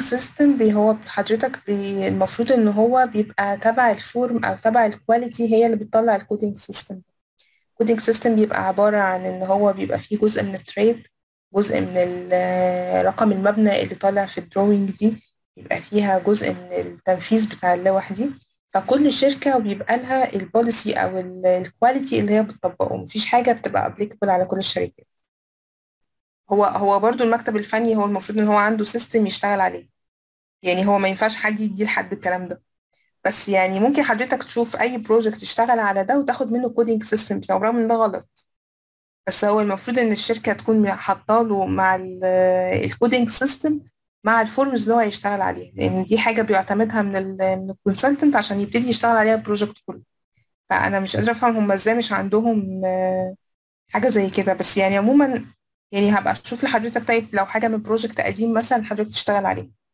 سيستم هو حضرتك بي المفروض ان هو بيبقى تبع الفورم او تبع الكواليتي هي اللي بتطلع الكودينج سيستم الكودينج سيستم بيبقى عبارة عن ان هو بيبقى فيه جزء من التريد جزء من ال- رقم المبنى اللي طالع في الدروينج دي بيبقى فيها جزء من التنفيذ بتاع اللوح دي فكل شركة بيبقى لها البوليسي أو الكواليتي اللي هي بتطبقه مفيش حاجة بتبقى applicable على كل الشركات هو هو برضو المكتب الفني هو المفروض إن هو عنده سيستم يشتغل عليه يعني هو ما ينفعش حد يدي لحد الكلام ده بس يعني ممكن حضرتك تشوف أي بروجكت تشتغل على ده وتاخد منه كودينج سيستم بتاعه رغم إن ده غلط بس هو المفروض إن الشركة تكون حاطة له مع الكودينج سيستم مع الفورمز اللي هو هيشتغل عليها لان دي حاجه بيعتمدها من ال من الكونسلتنت عشان يبتدي يشتغل عليها البروجكت كله فانا مش قادره افهم هم ازاي مش عندهم آه، حاجه زي كده بس يعني عموما يعني هبقى اشوف لحضرتك طيب لو حاجه من بروجكت قديم مثلا حضرتك تشتغل عليه